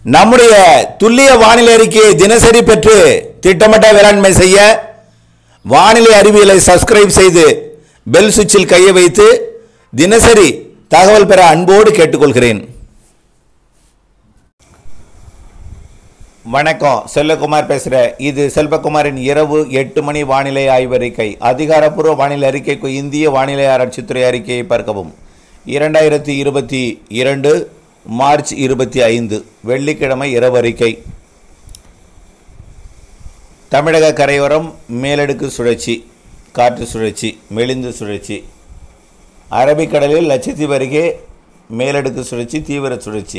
நம்முடைய துல்லிய வானிலை அறிக்கையை தினசரி பெற்று திட்டமிட்ட வேளாண்மை செய்ய வானிலை அறிவியலை சப்ஸ்கிரைப் செய்து பெல் சுவிட்சில் கையை வைத்து தினசரி தகவல் பெற அன்போடு கேட்டுக்கொள்கிறேன் வணக்கம் செல்வகுமார் பேசுகிறேன் இது செல்வகுமாரின் இரவு எட்டு மணி வானிலை ஆய்வறிக்கை அதிகாரப்பூர்வ வானிலை அறிக்கைக்கு இந்திய வானிலை ஆராய்ச்சித்துறை அறிக்கையை பார்க்கவும் இரண்டாயிரத்தி இருபத்தி இரண்டு மார்ச் இருபத்தி ஐந்து வெள்ளிக்கிழமை இரவு அறிக்கை தமிழக கரையோரம் மேலடுக்கு சுழற்சி காற்று சுழற்சி மெலிந்து சுழற்சி அரபிக்கடலில் லட்சத்தீவு அருகே மேலடுக்கு சுழற்சி தீவிர சுழற்சி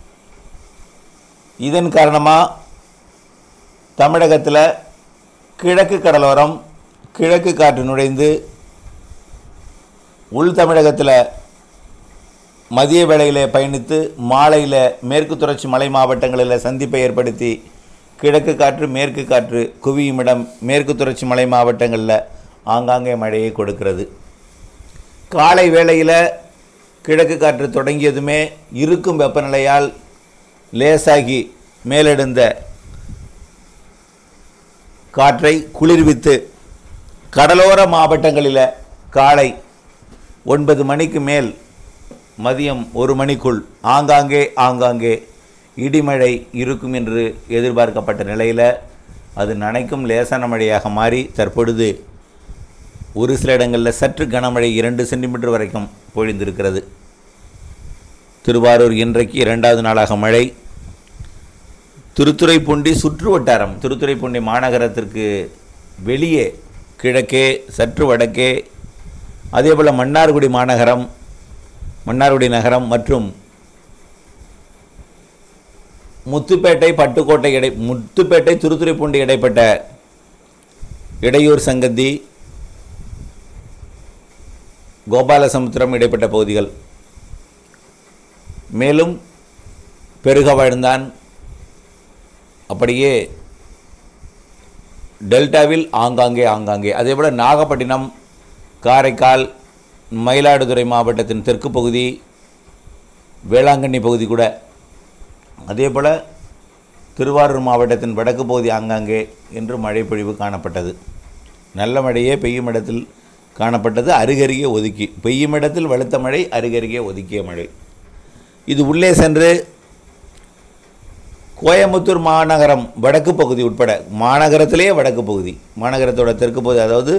இதன் காரணமாக தமிழகத்தில் கிழக்கு கடலோரம் கிழக்கு காற்று நுழைந்து உள் தமிழகத்தில் மதிய வேளையிலே பயணித்து மாலையில் மேற்கு தொடர்ச்சி மலை மாவட்டங்களில் சந்திப்பை ஏற்படுத்தி கிழக்கு காற்று மேற்கு காற்று குவியும் இடம் மேற்கு தொடர்ச்சி மலை மாவட்டங்களில் ஆங்காங்கே மழையை கொடுக்கிறது காலை வேளையில் கிழக்கு காற்று தொடங்கியதுமே இருக்கும் வெப்பநிலையால் லேசாகி மேலெடுந்த காற்றை குளிர்வித்து கடலோர மாவட்டங்களில் காலை ஒன்பது மணிக்கு மேல் மதியம் ஒரு மணிக்குள் ஆங்காங்கே ஆங்காங்கே இடிமழை இருக்கும் என்று எதிர்பார்க்கப்பட்ட நிலையில் அது நனைக்கும் லேசான மழையாக மாறி தற்பொழுது ஒரு சில இடங்களில் சற்று கனமழை இரண்டு சென்டிமீட்டர் வரைக்கும் பொழிந்திருக்கிறது திருவாரூர் இன்றைக்கு இரண்டாவது நாளாக மழை திருத்துறைப்பூண்டி சுற்று வட்டாரம் திருத்துறைப்பூண்டி மாநகரத்திற்கு வெளியே கிழக்கே சற்று வடக்கே அதேபோல் மன்னார்குடி மாநகரம் மன்னார்குடி நகரம் மற்றும் முத்துப்பேட்டை பட்டுக்கோட்டை இடை முத்துப்பேட்டை திருத்துறைப்பூண்டி இடைப்பட்ட இடையூர் சங்கத்தி கோபாலசமுத்திரம் இடைப்பட்ட பகுதிகள் மேலும் பெருக வாழ்ந்தான் அப்படியே டெல்டாவில் ஆங்காங்கே ஆங்காங்கே அதேபோல் நாகப்பட்டினம் காரைக்கால் மயிலாடுதுறை மாவட்டத்தின் தெற்கு பகுதி வேளாங்கண்ணி பகுதி கூட அதேபோல் திருவாரூர் மாவட்டத்தின் வடக்கு பகுதி ஆங்காங்கே என்று மழை பொழிவு காணப்பட்டது நல்ல மழையே பெய்யும் இடத்தில் காணப்பட்டது அருகருகே ஒதுக்கி பெய்யும் இடத்தில் வலுத்த மழை அருகருகே ஒதுக்கிய மழை இது உள்ளே சென்று கோயம்புத்தூர் மாநகரம் வடக்கு பகுதி உட்பட மாநகரத்திலேயே வடக்கு பகுதி மாநகரத்தோட தெற்கு பகுதி அதாவது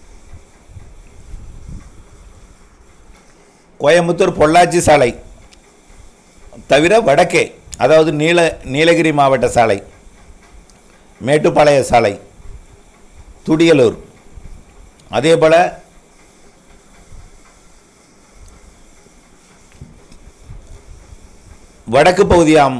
கோயம்புத்தூர் பொள்ளாச்சி சாலை தவிர வடக்கே அதாவது நீல நீலகிரி மாவட்ட சாலை மேட்டுப்பாளைய சாலை துடியலூர் அதேபோல் வடக்கு பகுதியாம்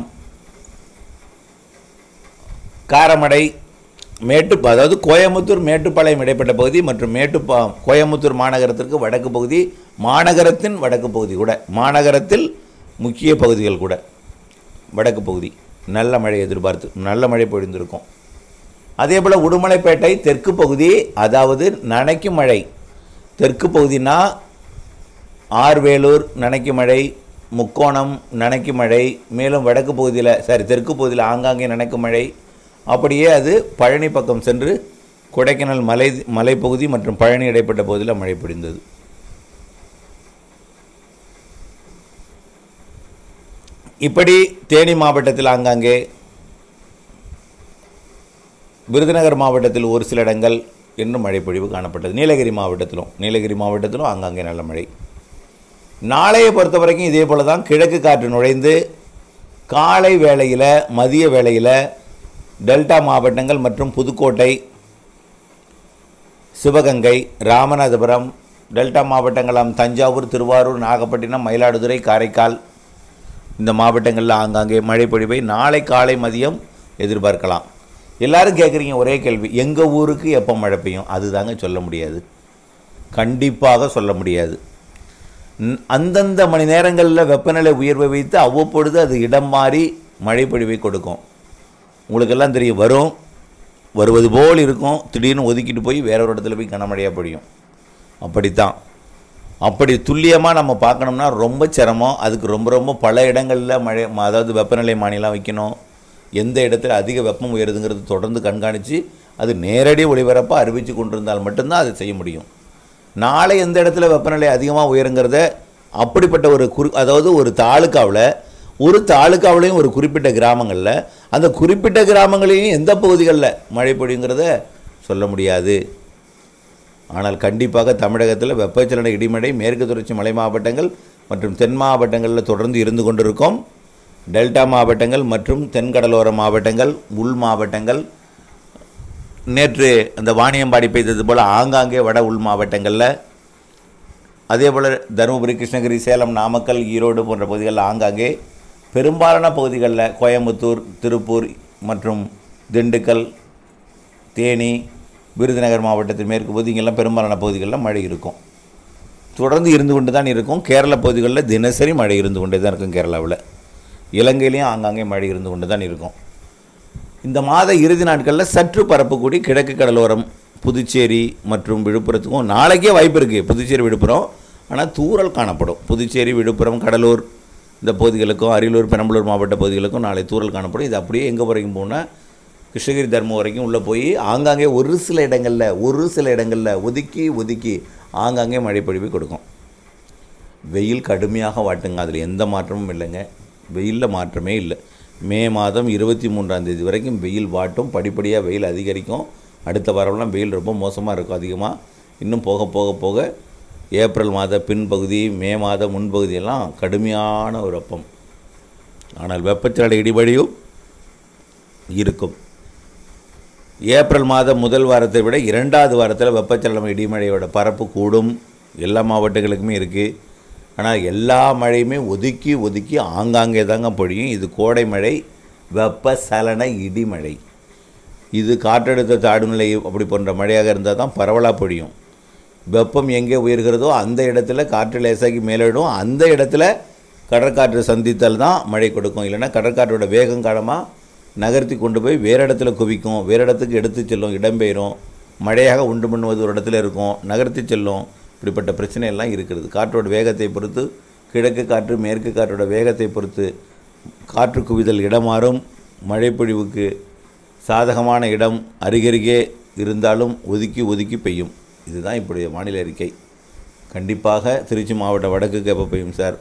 காரமடை மேட்டு அதாவது கோயம்புத்தூர் மேட்டுப்பாளையம் இடைப்பட்ட பகுதி மற்றும் மேட்டுப்பா கோயம்புத்தூர் மாநகரத்திற்கு வடக்கு பகுதி மாநகரத்தின் வடக்கு பகுதி கூட மாநகரத்தில் முக்கிய பகுதிகள் கூட வடக்கு பகுதி நல்ல மழை எதிர்பார்த்து நல்ல மழை பொழிந்திருக்கும் அதே போல் உடுமலைப்பேட்டை தெற்கு பகுதி அதாவது நனைக்கும் மழை தெற்கு பகுதினா ஆர்வேலூர் நனைக்கும் மழை முக்கோணம் நனைக்கும் மழை மேலும் வடக்கு பகுதியில் சாரி தெற்கு பகுதியில் ஆங்காங்கே நனைக்கும் மழை அப்படியே அது பழனி பக்கம் சென்று கொடைக்கானல் மலை மலைப்பகுதி மற்றும் பழனி இடைப்பட்ட பகுதியில் மழை பொழிந்தது இப்படி தேனி மாவட்டத்தில் ஆங்காங்கே விருதுநகர் மாவட்டத்தில் ஒரு சில இடங்கள் இன்னும் மழை பொழிவு காணப்பட்டது நீலகிரி மாவட்டத்திலும் நீலகிரி மாவட்டத்திலும் ஆங்காங்கே நல்ல மழை நாளையை பொறுத்த வரைக்கும் இதே போல தான் கிழக்கு காற்று நுழைந்து காலை வேளையில் மதிய வேளையில் டெல்டா மாவட்டங்கள் மற்றும் புதுக்கோட்டை சிவகங்கை ராமநாதபுரம் டெல்டா மாவட்டங்களாம் தஞ்சாவூர் திருவாரூர் நாகப்பட்டினம் மயிலாடுதுறை காரைக்கால் இந்த மாவட்டங்களில் ஆங்காங்கே மழை பொழிவை நாளை காலை மதியம் எதிர்பார்க்கலாம் எல்லாரும் கேட்குறீங்க ஒரே கேள்வி எங்கள் ஊருக்கு எப்போ மழை பெய்யும் அதுதாங்க சொல்ல முடியாது கண்டிப்பாக சொல்ல முடியாது ந- அந்தந்த மணி நேரங்களில் வெப்பநிலை உயர்வை வைத்து அவ்வப்பொழுது அது இடம் மாறி மழை பொழிவை கொடுக்கும் உங்களுக்கெல்லாம் தெரியும் வரும் வருவது போல் இருக்கும் திடீர்னு ஒதுக்கிட்டு போய் வேற ஒரு இடத்துல போய் கனமழையாக பொழியும் அப்படித்தான் அப்படி துல்லியமாக நம்ம பார்க்கணும்னா ரொம்ப சிரமம் அதுக்கு ரொம்ப ரொம்ப பல இடங்களில் மழை ம- அதாவது வெப்பநிலை மானிலாம் வைக்கணும் எந்த இடத்துல அதிக வெப்பம் உயருதுங்கிறது தொடர்ந்து கண்காணித்து அது நேரடி ஒளிபரப்பாக அறிவித்து கொண்டிருந்தால் மட்டும்தான் அது செய்ய முடியும் நாளை எந்த இடத்துல வெப்பநிலை அதிகமாக உயருங்கிறத அப்படிப்பட்ட ஒரு குறி அதாவது ஒரு தாலுக்காவில் ஒரு தாலுக்காவிலையும் ஒரு குறிப்பிட்ட கிராமங்களில் அந்த குறிப்பிட்ட கிராமங்களையும் எந்த பகுதிகளில் மழை பொழியுங்கிறத சொல்ல முடியாது ஆனால் கண்டிப்பாக தமிழகத்தில் வெப்பச்சலன இடிமழை மேற்கு தொடர்ச்சி மலை மாவட்டங்கள் மற்றும் தென் மாவட்டங்களில் தொடர்ந்து இருந்து கொண்டிருக்கும் டெல்டா மாவட்டங்கள் மற்றும் தென்கடலோர மாவட்டங்கள் உள் மாவட்டங்கள் நேற்று அந்த வாணியம்பாடி பெய்தது போல் ஆங்காங்கே வட உள் மாவட்டங்களில் அதே போல் தருமபுரி கிருஷ்ணகிரி சேலம் நாமக்கல் ஈரோடு போன்ற பகுதிகளில் ஆங்காங்கே பெரும்பாலான பகுதிகளில் கோயம்புத்தூர் திருப்பூர் மற்றும் திண்டுக்கல் தேனி விருதுநகர் மாவட்டத்தின் மேற்கு பகுதி இங்கெல்லாம் பெரும்பாலான பகுதிகளில் மழை இருக்கும் தொடர்ந்து இருந்து கொண்டு தான் இருக்கும் கேரள பகுதிகளில் தினசரி மழை இருந்து கொண்டே தான் இருக்கும் கேரளாவில் இலங்கையிலையும் ஆங்காங்கே மழை இருந்து கொண்டு தான் இருக்கும் இந்த மாத இறுதி நாட்களில் சற்று பரப்பு கூடி கிழக்கு கடலோரம் புதுச்சேரி மற்றும் விழுப்புரத்துக்கும் நாளைக்கே வாய்ப்பு இருக்குது புதுச்சேரி விழுப்புரம் ஆனால் தூறல் காணப்படும் புதுச்சேரி விழுப்புரம் கடலூர் இந்த பகுதிகளுக்கும் அரியலூர் பெரம்பலூர் மாவட்ட பகுதிகளுக்கும் நாளை தூறல் காணப்படும் இது அப்படியே எங்கே வரைக்கும் போனால் கிருஷ்ணகிரி தர்மம் வரைக்கும் உள்ளே போய் ஆங்காங்கே ஒரு சில இடங்களில் ஒரு சில இடங்களில் ஒதுக்கி ஒதுக்கி ஆங்காங்கே மழை பொழிவு கொடுக்கும் வெயில் கடுமையாக வாட்டுங்க அதில் எந்த மாற்றமும் இல்லைங்க வெயிலில் மாற்றமே இல்லை மே மாதம் இருபத்தி மூன்றாம் தேதி வரைக்கும் வெயில் வாட்டும் படிப்படியாக வெயில் அதிகரிக்கும் அடுத்த வாரம்லாம் வெயில் ரொம்ப மோசமாக இருக்கும் அதிகமாக இன்னும் போக போக போக ஏப்ரல் மாத பின்பகுதி மே மாத முன்பகுதியெல்லாம் கடுமையான ஒரு வெப்பம் ஆனால் வெப்பச்சலன இடிபடியும் இருக்கும் ஏப்ரல் மாதம் முதல் வாரத்தை விட இரண்டாவது வாரத்தில் வெப்பச்சலனம் இடிமழையோட பரப்பு கூடும் எல்லா மாவட்டங்களுக்குமே இருக்குது ஆனால் எல்லா மழையுமே ஒதுக்கி ஒதுக்கி ஆங்காங்கே தாங்க பொழியும் இது கோடை மழை வெப்பசலன இடிமழை இது காற்றழுத்த தாழ்நிலை அப்படி போன்ற மழையாக இருந்தால் தான் பரவலாக பொழியும் வெப்பம் எங்கே உயர்கிறதோ அந்த இடத்துல காற்று லேசாகி மேலிடும் அந்த இடத்துல கடற்காற்று சந்தித்தால் தான் மழை கொடுக்கும் இல்லைன்னா கடற்காற்றோட வேகம் காலமாக நகர்த்தி கொண்டு போய் வேறு இடத்துல குவிக்கும் வேறு இடத்துக்கு எடுத்து செல்லும் இடம்பெயரும் மழையாக உண்டு பண்ணுவது ஒரு இடத்துல இருக்கும் நகர்த்தி செல்லும் இப்படிப்பட்ட பிரச்சனை எல்லாம் இருக்கிறது காற்றோட வேகத்தை பொறுத்து கிழக்கு காற்று மேற்கு காற்றோட வேகத்தை பொறுத்து காற்று குவிதல் இடமாறும் மழைப்பொழிவுக்கு சாதகமான இடம் அருகருகே இருந்தாலும் ஒதுக்கி ஒதுக்கி பெய்யும் இதுதான் இப்படி வானிலை அறிக்கை கண்டிப்பாக திருச்சி மாவட்ட வடக்குக்கு எப்போ பெய்யும் சார்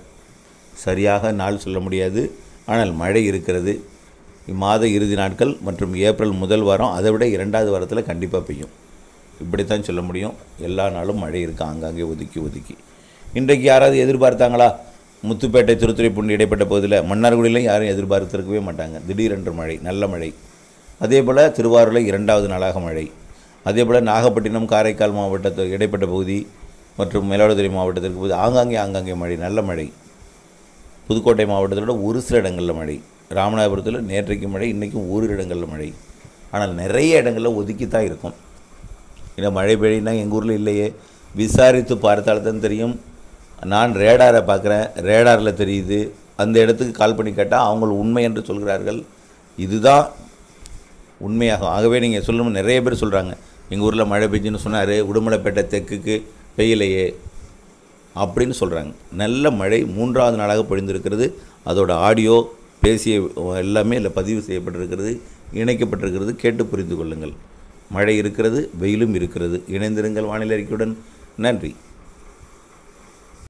சரியாக நாள் சொல்ல முடியாது ஆனால் மழை இருக்கிறது இம்மாத இறுதி நாட்கள் மற்றும் ஏப்ரல் முதல் வாரம் அதை விட இரண்டாவது வாரத்தில் கண்டிப்பாக பெய்யும் இப்படித்தான் சொல்ல முடியும் எல்லா நாளும் மழை இருக்கு ஆங்காங்கே ஒதுக்கி ஒதுக்கி இன்றைக்கு யாராவது எதிர்பார்த்தாங்களா முத்துப்பேட்டை திருத்துறைப்பூண்டி இடைப்பட்ட பகுதியில் மன்னார்குடியிலும் யாரும் எதிர்பார்த்திருக்கவே மாட்டாங்க திடீரென்று மழை நல்ல மழை அதே போல் திருவாரூரில் இரண்டாவது நாளாக மழை அதே போல் நாகப்பட்டினம் காரைக்கால் மாவட்டத்து இடைப்பட்ட பகுதி மற்றும் மயிலாடுதுறை மாவட்டத்திற்கு பகுதி ஆங்காங்கே ஆங்காங்கே மழை நல்ல மழை புதுக்கோட்டை மாவட்டத்தோட ஒரு சில இடங்களில் மழை ராமநாதபுரத்தில் நேற்றைக்கு மழை இன்றைக்கும் ஓரிரு இடங்களில் மழை ஆனால் நிறைய இடங்களில் ஒதுக்கி தான் இருக்கும் ஏன்னா மழை பெய்யினா எங்கள் ஊரில் இல்லையே விசாரித்து பார்த்தால் தான் தெரியும் நான் ரேடாரை பார்க்குறேன் ரேடாரில் தெரியுது அந்த இடத்துக்கு கால் பண்ணி கேட்டால் அவங்க உண்மை என்று சொல்கிறார்கள் இதுதான் உண்மையாகும் ஆகவே நீங்கள் சொல்லணும் நிறைய பேர் சொல்கிறாங்க எங்கள் ஊரில் மழை பெஞ்சுன்னு சொன்னார் உடுமலைப்பேட்டை தெற்குக்கு பெய்யலையே அப்படின்னு சொல்கிறாங்க நல்ல மழை மூன்றாவது நாளாக பொழிந்திருக்கிறது அதோட ஆடியோ பேசிய எல்லாமே இல்லை பதிவு செய்யப்பட்டிருக்கிறது இணைக்கப்பட்டிருக்கிறது கேட்டு புரிந்து கொள்ளுங்கள் மழை இருக்கிறது வெயிலும் இருக்கிறது இணைந்திருங்கள் வானிலை அறிக்கையுடன் நன்றி